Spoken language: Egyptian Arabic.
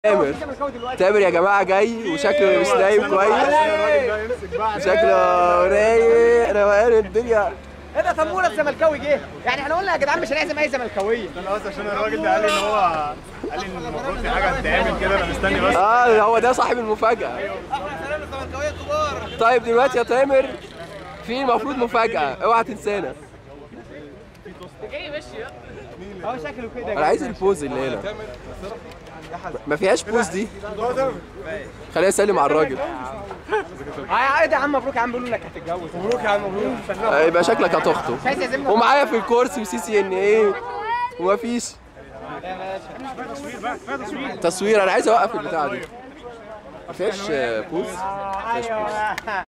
تامر تامر يا جماعه جاي وشكله مش نايم كويس شكله رايق روقان الدنيا ايه ده طموله الزملكاوي جه يعني احنا قلنا يا جدعان مش هنعزم اي زملكاويه انا بس عشان الراجل ده قال لي ان هو قال لي ان المفروض في حاجه هتتعمل كده انا مستني بس اه هو ده صاحب المفاجاه طيب دلوقتي يا تامر في المفروض مفاجاه اوعى تنسانا هو شكله كده انا عايز البوز اللي هنا ما فيهاش بوز دي خليني اسلم على الراجل اه عادي يا عم مبروك يا عم بيقولوا انك هتتجوز مبروك يا عم مبروك آه، يبقى شكلك هتخطب مش عايز يعزمنا ومعايا في الكورس وسي سي ان ايه ومفيش تصوير انا عايز اوقف البتاعه دي مفيش آه، بوز ايوه